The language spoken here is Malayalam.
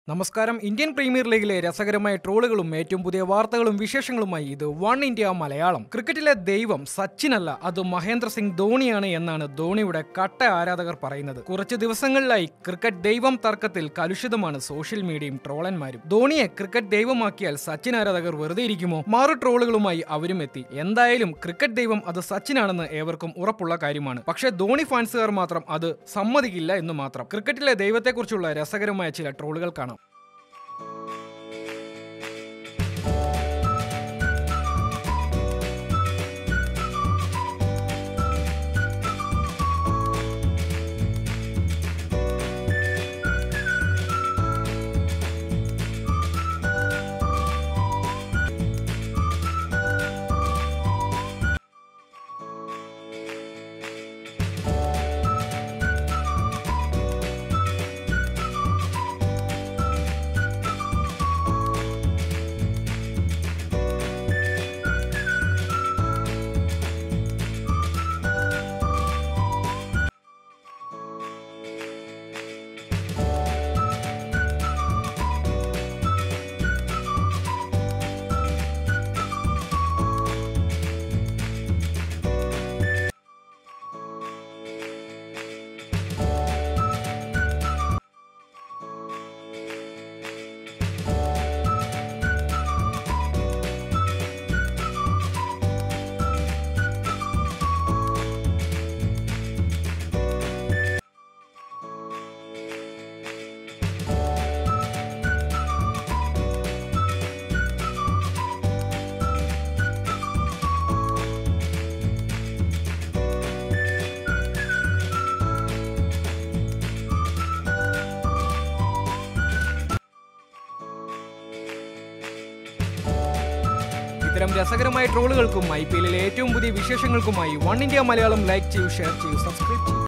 നമസ്കാരം ഇന്ത്യൻ പ്രീമിയർ ലീഗിലെ രസകരമായ ട്രോളുകളും ഏറ്റവും പുതിയ വാർത്തകളും വിശേഷങ്ങളുമായി ഇത് വൺ ഇന്ത്യ മലയാളം ക്രിക്കറ്റിലെ ദൈവം സച്ചിനല്ല അത് മഹേന്ദ്ര സിംഗ് ധോണിയാണ് എന്നാണ് ധോണിയുടെ കട്ട ആരാധകർ പറയുന്നത് കുറച്ച് ദിവസങ്ങളിലായി ക്രിക്കറ്റ് ദൈവം തർക്കത്തിൽ കലുഷിതമാണ് സോഷ്യൽ മീഡിയയും ട്രോളന്മാരും ധോണിയെ ക്രിക്കറ്റ് ദൈവമാക്കിയാൽ സച്ചിൻ ആരാധകർ വെറുതെ ഇരിക്കുമോ മാറു ട്രോളുകളുമായി അവരും എത്തി എന്തായാലും ക്രിക്കറ്റ് ദൈവം അത് സച്ചിനാണെന്ന് ഏവർക്കും ഉറപ്പുള്ള കാര്യമാണ് പക്ഷേ ധോണി ഫാൻസുകാർ മാത്രം അത് സമ്മതിക്കില്ല എന്ന് മാത്രം ക്രിക്കറ്റിലെ ദൈവത്തെക്കുറിച്ചുള്ള രസകരമായ ചില ട്രോളുകൾ കാണാം ഇത്തരം രസകരമായ ട്രോളുകൾക്കും ഐ പി എല്ലിലെ ഏറ്റവും പുതിയ വിശേഷങ്ങൾക്കുമായി വൺ ഇന്ത്യ മലയാളം ലൈക്ക് ചെയ്യൂ ഷെയർ ചെയ്യൂ സബ്സ്ക്രൈബ് ചെയ്യൂ